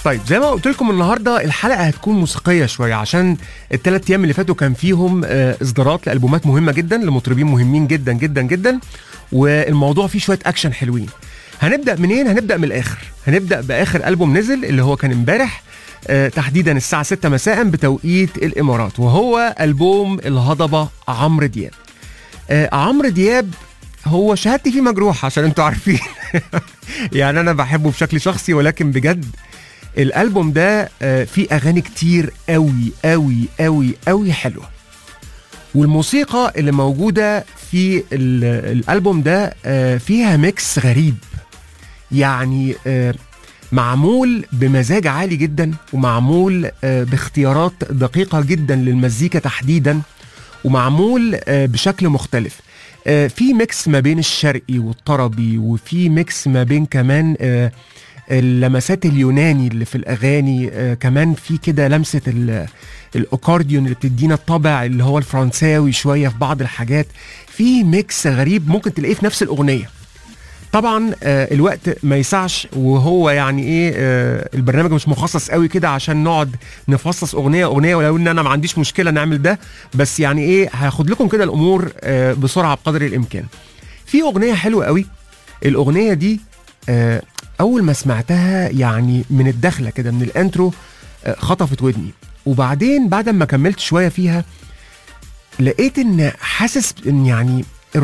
طيب زي ما قلت لكم النهارده الحلقه هتكون موسيقيه شويه عشان الثلاث ايام اللي فاتوا كان فيهم آه، اصدارات لالبومات مهمه جدا لمطربين مهمين جدا جدا جدا والموضوع فيه شويه اكشن حلوين هنبدا منين هنبدا من الاخر هنبدا باخر البوم نزل اللي هو كان امبارح آه، تحديدا الساعه 6 مساء بتوقيت الامارات وهو البوم الهضبه عمرو دياب آه، عمرو دياب هو شهادتي فيه مجروحه عشان انتوا عارفين يعني انا بحبه بشكل شخصي ولكن بجد الالبوم ده آه، فيه اغاني كتير قوي قوي قوي قوي حلوه والموسيقى اللي موجوده في ال- الالبوم ده آه، فيها ميكس غريب يعني آه، معمول بمزاج عالي جدا ومعمول آه، باختيارات دقيقه جدا للمزيكا تحديدا ومعمول آه، بشكل مختلف آه، في ميكس ما بين الشرقي والطربي وفي ميكس ما بين كمان آه، اللمسات اليوناني اللي في الاغاني آه، كمان في كده لمسه ال- الاكورديون اللي بتدينا الطابع اللي هو الفرنساوي شويه في بعض الحاجات في ميكس غريب ممكن تلاقيه في نفس الاغنيه طبعا آه، الوقت ما يسعش وهو يعني ايه آه، البرنامج مش مخصص قوي كده عشان نقعد نفصص اغنيه اغنيه ولو ان انا ما عنديش مشكله نعمل ده بس يعني ايه هاخد لكم كده الامور آه، بسرعه بقدر الامكان في اغنيه حلوه قوي الاغنيه دي آه، اول ما سمعتها يعني من الدخله كده من الانترو آه، خطفت ودني وبعدين بعد ما كملت شويه فيها لقيت ان حاسس ان يعني